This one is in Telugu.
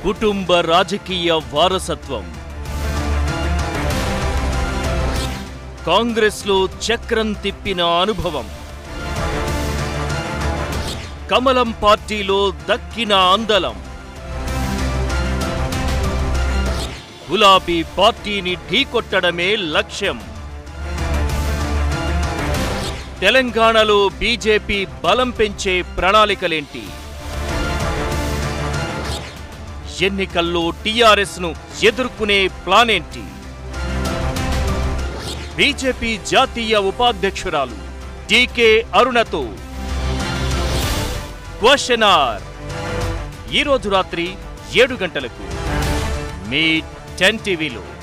కుటుంబ రాజకీయ వారసత్వం కాంగ్రెస్లో చక్రం తిప్పిన అనుభవం కమలం పార్టీలో దక్కిన అందలం గులాబీ పార్టీని ఢీకొట్టడమే లక్ష్యం తెలంగాణలో బీజేపీ బలం పెంచే ప్రణాళికలేంటి ఎన్నికల్లో టీఆర్ఎస్ ను ఎదుర్కొనే ప్లాన్ ఏంటి బీజేపీ జాతీయ ఉపాధ్యక్షురాలు టీకే అరుణతో క్వశ్చన్ ఆర్ ఈరోజు రాత్రి ఏడు గంటలకు మీ టెన్ టీవీలో